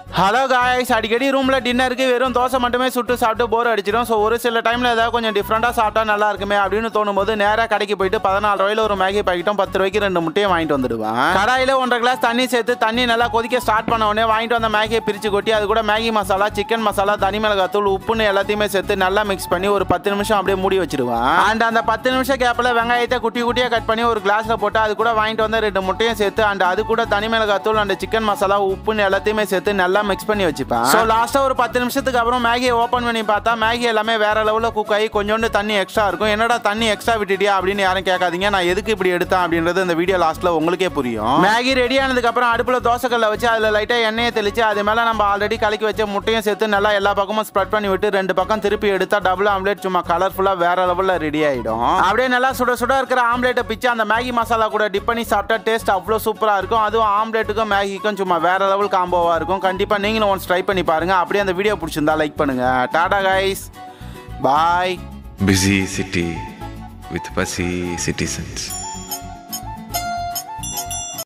Hello guys அடிக்கடி ரூமில் டின்னருக்கு வெறும் தோசை மட்டுமே சுட்டு சாப்பிட்டு போர் அடிச்சிடும் ஸோ ஒரு சில டைமில் ஏதாவது கொஞ்சம் டிஃப்ரெண்ட்டாக சாப்பிட்டா நல்லா இருக்குமே அப்படின்னு தோணும் போது நேராக கடைக்கு போயிட்டு பதினாலு ரூபாயில ஒரு மேகி பாக்கெட்டும் பத்து ரூபாய்க்கு ரெண்டு முட்டையும் வாங்கிட்டு வந்துடுவேன் கடாயில் ஒன்றரை கிளாஸ் தண்ணி சேர்த்து தண்ணி நல்லா கொதிக்க ஸ்டார்ட் பண்ண உடனே வாங்கிட்டு வந்த மேகியை பிரித்து கொட்டி அது கூட மேகி மசாலா சிக்கன் மசாலா தனி மிளகாத்தூள் உப்புன்னு எல்லாத்தையுமே சேர்த்து நல்லா மிக்ஸ் பண்ணி ஒரு பத்து நிமிஷம் அப்படியே மூடி வச்சிருவேன் அண்ட் அந்த பத்து நிமிஷம் கேப்பில் வெங்காயத்தை குட்டி குட்டியாக கட் பண்ணி ஒரு கிளாஸில் போட்டு அது கூட வாங்கிட்டு வந்த ரெண்டு முட்டையும் சேர்த்து அண்ட் அது கூட தனி மிளகாத்தூள் அந்த சிக்கன் மசாலா உப்புன்னு எல்லாத்தையுமே சேர்த்து நல்லா மிக்ஸ் பண்ணி வச்சுப்பேன் ஸோ லாஸ்ட்டாக ஒரு பத்து நிமிஷத்துக்கு அப்புறம் மேகியை ஓப்பன் பண்ணி பார்த்தா மேகி எல்லாமே வேற லெவலில் குக் ஆகி கொஞ்சோண்டு தண்ணி எக்ஸ்ட்ரா இருக்கும் என்னடா தண்ணி எக்ஸ்ட்ரா விட்டுட்டியா அப்படின்னு யாரும் கேட்காதீங்க நான் எதுக்கு இப்படி எடுத்தேன் அப்படின்றது இந்த வீடியோ லாஸ்ட்டில் உங்களுக்கே புரியும் மேகி ரெடி ஆனதுக்கு அப்புறம் அடுப்பில் தோசைக்கல்ல வச்சு அதில் லைட்டாக எண்ணெயை தெளிச்சு அது மேலே நம்ம ஆல்ரெடி கலக்கி வச்ச முட்டையும் சேர்த்து நல்லா எல்லா பக்கமும் ஸ்ப்ரெட் பண்ணி விட்டு ரெண்டு பக்கம் திருப்பி எடுத்தா டபுள் ஆம்லேட் சும்மா கலர்ஃபுல்லாக வேற லெவலில் ரெடி ஆகிடும் அப்படியே நல்லா சுட சுட இருக்கிற ஆம்லேட்டை பிச்சு அந்த மேகி மசாலா கூட டிப் பண்ணி சாப்பிட்டா டேஸ்ட் அவ்வளோ சூப்பராக இருக்கும் அதுவும் ஆம்லேட்டுக்கும் மேகிக்கும் சும்மா வேற லெவல் காம்போவாக இருக்கும் கண்டிப்பாக நீங்களும் ஒன்ஸ் ட்ரை பண்ணி பாருங்க அப்படியே அந்த வீடியோ பிடிச்சிருந்தா லைக் பண்ணுங்க tata guys bye busy city with fussy citizens.